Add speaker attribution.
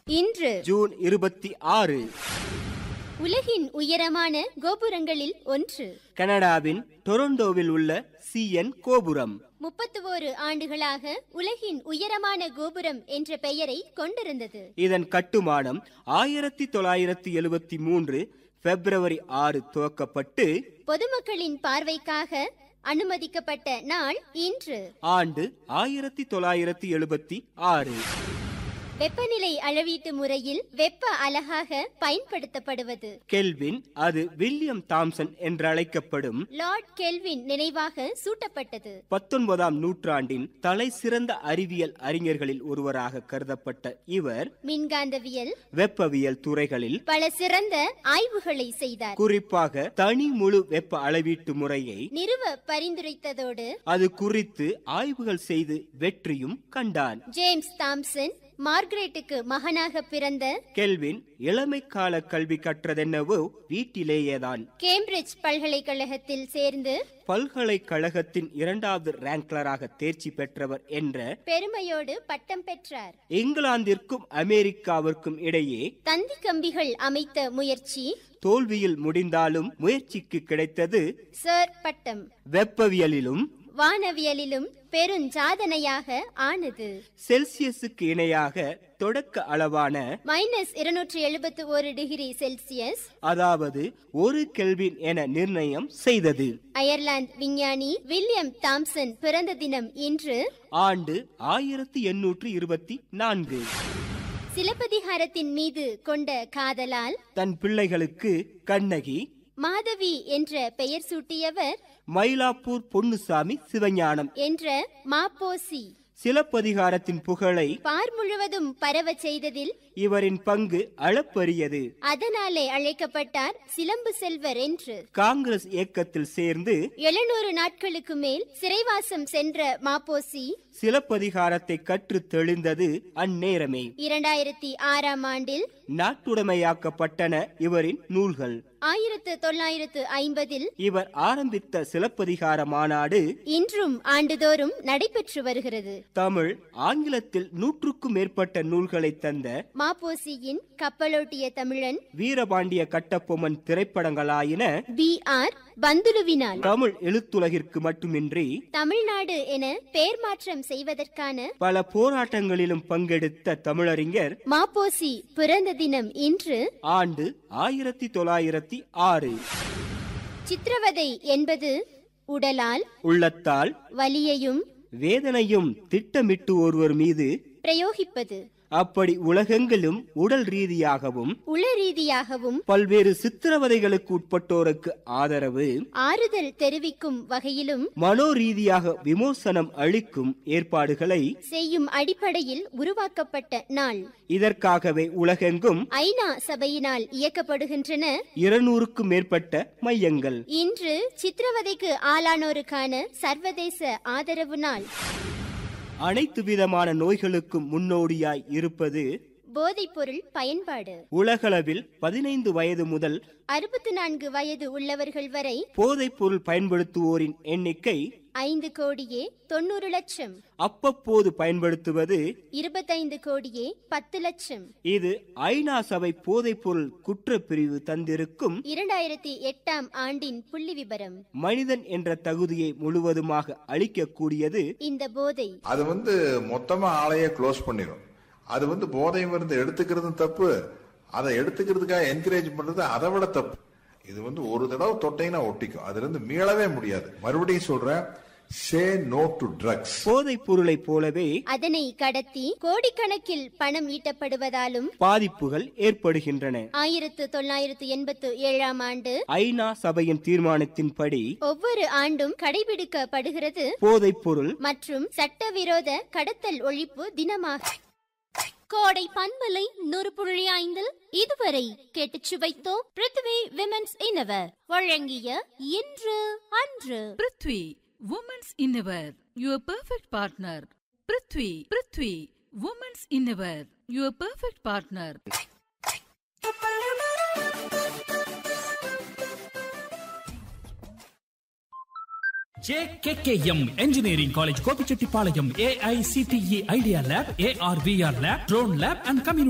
Speaker 1: இன்று
Speaker 2: ஜூன் இருபத்தி ஆறு
Speaker 1: உலகின் உயரமான கோபுரங்களில் ஒன்று
Speaker 2: கனடாவின் டொரண்டோவில் உள்ள சிஎன் கோபுரம்
Speaker 1: முப்பத்து ஓரு ஆண்டுகளாக உலகின் உயரமான கோபுரம் என்ற பெயரை கொண்டிருந்தது
Speaker 2: இதன் கட்டுமானம் ஆயிரத்தி தொள்ளாயிரத்தி எழுபத்தி மூன்று பிப்ரவரி ஆறு துவக்கப்பட்டு
Speaker 1: பொதுமக்களின் பார்வைக்காக அனுமதிக்கப்பட்ட நாள் இன்று
Speaker 2: ஆண்டு ஆயிரத்தி தொள்ளாயிரத்தி எழுபத்தி ஆறு
Speaker 1: வெப்பநிலை அளவீட்டு முறையில் வெப்ப அலகாக பயன்படுத்தப்படுவது
Speaker 2: கெல்வின் அது வில்லியம் தாம்சன் என்றழைக்கப்படும்
Speaker 1: லார்ட் கெல்வின் நினைவாக சூட்டப்பட்டது
Speaker 2: பத்தொன்பதாம் நூற்றாண்டின் தலை சிறந்த அறிவியல் அறிஞர்களில் ஒருவராக கருதப்பட்ட இவர்
Speaker 1: மின்காந்தவியல்
Speaker 2: வெப்பவியல் துறைகளில்
Speaker 1: பல சிறந்த ஆய்வுகளை செய்தார்
Speaker 2: குறிப்பாக தனி முழு வெப்ப அளவீட்டு முறையை
Speaker 1: நிறுவ பரிந்துரைத்ததோடு
Speaker 2: அது குறித்து ஆய்வுகள் செய்து வெற்றியும் கண்டான்
Speaker 1: ஜேம்ஸ் தாம்சன் மார்கரெட்டுக்கு மகனாக பிறந்த
Speaker 2: கெல்வின் இளமை கால கல்வி கற்றதென்னவோ வீட்டிலேயேதான்
Speaker 1: கேம்பிரிட்ஜ் பல்கலைக்கழகத்தில் சேர்ந்து
Speaker 2: பல்கலைக்கழகத்தின் இரண்டாவது ரேங்க்லராக தேர்ச்சி பெற்றவர் என்ற
Speaker 1: பெருமையோடு பட்டம் பெற்றார்
Speaker 2: இங்கிலாந்திற்கும் அமெரிக்காவிற்கும் இடையே
Speaker 1: தந்தி கம்பிகள் அமைத்த முயற்சி
Speaker 2: தோல்வியில் முடிந்தாலும் முயற்சிக்கு கிடைத்தது
Speaker 1: சர் பட்டம்
Speaker 2: வெப்பவியலிலும்
Speaker 1: வானவியலிலும் பெருஞ்சாதனையாக ஆனது
Speaker 2: செல்சியஸுக்கு இணையாக தொடக்க அளவான
Speaker 1: மைனஸ் இருநூற்றி எழுபத்தி ஒரு டிகிரி செல்சியஸ்
Speaker 2: அதாவது ஒரு கெல்வின் என நிர்ணயம் செய்தது
Speaker 1: அயர்லாந்து விஞ்ஞானி வில்லியம் தாம்சன் பிறந்த தினம் இன்று
Speaker 2: ஆண்டு ஆயிரத்தி எண்ணூற்று இருபத்தி நான்கு
Speaker 1: சிலப்பதிகாரத்தின் மீது கொண்ட காதலால்
Speaker 2: தன் பிள்ளைகளுக்கு கண்ணகி
Speaker 1: மாதவி என்ற பெயர் சூட்டியவர்
Speaker 2: மயிலாப்பூர் பொன்னுசாமி சிவஞானம்
Speaker 1: என்ற மாப்போசி
Speaker 2: சிலப்பதிகாரத்தின் புகழை
Speaker 1: பார் முழுவதும் பரவச் செய்ததில்
Speaker 2: இவரின் பங்கு அளப்பரியது
Speaker 1: அதனாலே அழைக்கப்பட்டார் சிலம்பு செல்வர் என்று
Speaker 2: காங்கிரஸ் இயக்கத்தில் சேர்ந்து
Speaker 1: எழுநூறு நாட்களுக்கு மேல் சிறைவாசம் சென்ற மாப்போசி
Speaker 2: சிலப்பதிகாரத்தை கற்றுத் தெளிந்தது அந்நேரமே
Speaker 1: இரண்டாயிரத்தி ஆறாம் ஆண்டில்
Speaker 2: நாட்டுடைமையாக்கப்பட்டன இவரின் நூல்கள்
Speaker 1: ஆயிரத்து தொள்ளாயிரத்து ஐம்பதில்
Speaker 2: இவர் ஆரம்பித்த சிலப்பதிகார மாநாடு
Speaker 1: இன்றும் ஆண்டுதோறும் நடைபெற்று வருகிறது
Speaker 2: தமிழ் ஆங்கிலத்தில் நூற்றுக்கும் மேற்பட்ட நூல்களை தந்த
Speaker 1: மாப்போசியின் கப்பலோட்டிய தமிழன்
Speaker 2: வீரபாண்டிய கட்டபொம்மன் திரைப்படங்களாயின
Speaker 1: பி ஆர் பந்துலுவினால்
Speaker 2: தமிழ் எழுத்துலகிற்கு மட்டுமின்றி
Speaker 1: தமிழ்நாடு என பெயர் மாற்றம் செய்வதற்கான
Speaker 2: பல போராட்டங்களிலும் பங்கெடுத்த தமிழறிஞர்
Speaker 1: மாப்போசி பிறந்த தினம் இன்று
Speaker 2: ஆண்டு ஆயிரத்தி தொள்ளாயிரத்தி ஆறு
Speaker 1: சித்திரவதை என்பது உடலால்
Speaker 2: உள்ளத்தால்
Speaker 1: வலியையும்
Speaker 2: வேதனையும் திட்டமிட்டு ஒருவர் மீது
Speaker 1: பிரயோகிப்பது
Speaker 2: அப்படி உலகெங்கிலும் உடல் ரீதியாகவும்
Speaker 1: உள ரீதியாகவும்
Speaker 2: பல்வேறு சித்திரவதைகளுக்கு உட்பட்டோருக்கு ஆதரவு
Speaker 1: ஆறுதல் தெரிவிக்கும் வகையிலும்
Speaker 2: மனோ ரீதியாக விமோசனம் அளிக்கும் ஏற்பாடுகளை
Speaker 1: செய்யும் அடிப்படையில் உருவாக்கப்பட்ட நாள்
Speaker 2: இதற்காகவே உலகெங்கும்
Speaker 1: ஐநா சபையினால் இயக்கப்படுகின்றன
Speaker 2: இருநூறுக்கும் மேற்பட்ட மையங்கள்
Speaker 1: இன்று சித்திரவதைக்கு ஆளானோருக்கான சர்வதேச ஆதரவு நாள்
Speaker 2: அனைத்து விதமான நோய்களுக்கும் முன்னோடியாய் இருப்பது
Speaker 1: போதைப்பொருள் பயன்பாடு
Speaker 2: உலகளவில் பதினைந்து வயது முதல்
Speaker 1: அறுபத்தி நான்கு வயது உள்ளவர்கள் வரை
Speaker 2: போதைப் பொருள் பயன்படுத்துவோரின் எண்ணிக்கை
Speaker 1: ஐந்து கோடியே தொண்ணூறு லட்சம்
Speaker 2: அவ்வப்போது பயன்படுத்துவது
Speaker 1: இருபத்தைந்து கோடியே பத்து லட்சம்
Speaker 2: இது ஐநா சபை போதைப் பொருள் குற்றப்பிரிவு தந்திருக்கும்
Speaker 1: இரண்டாயிரத்தி எட்டாம் ஆண்டின் புள்ளி விபரம்
Speaker 2: மனிதன் என்ற தகுதியை முழுவதுமாக அளிக்கக்கூடியது
Speaker 1: இந்த போதை
Speaker 3: அது வந்து மொத்தமா ஆளையே க்ளோஸ் பண்ணிடும் அது வந்து போதை மருந்து எடுத்துக்கிறதும் தப்பு அதை எடுத்துக்கிறதுக்காக என்கரேஜ் பண்றது அதை விட தப்பு இது வந்து ஒரு தடவை தொட்டைனா ஒட்டிக்கும் அதுல இருந்து மீளவே முடியாது மறுபடியும் சொல்றேன் சே நோ டு ட்ரக்ஸ்
Speaker 2: போதைப் பொருளைப் போலவே
Speaker 1: அதனை கடத்தி கோடிக்கணக்கில் பணம் ஈட்டப்படுவதாலும்
Speaker 2: பாதிப்புகள் ஏற்படுகின்றன
Speaker 1: ஆயிரத்து தொள்ளாயிரத்து எண்பத்து ஏழாம் ஆண்டு
Speaker 2: ஐநா சபையின் தீர்மானத்தின்படி
Speaker 1: ஒவ்வொரு ஆண்டும் கடைபிடிக்கப்படுகிறது
Speaker 2: போதைப் பொருள்
Speaker 1: மற்றும் சட்டவிரோத கடத்தல் ஒழிப்பு தினமாக கோடை பண்பலை நூறு புள்ளி ஐந்தில் இதுவரை கேட்டுச் சுவைத்தோம் பிருத்வி விமென்ஸ் இன்னவர் வழங்கிய இன்று அன்று
Speaker 4: prithvi women's innerwear your perfect partner prithvi prithvi women's innerwear your perfect partner
Speaker 5: JKKM engineering college Gobichettipalayam AICTE idea lab AR VR lab drone lab and community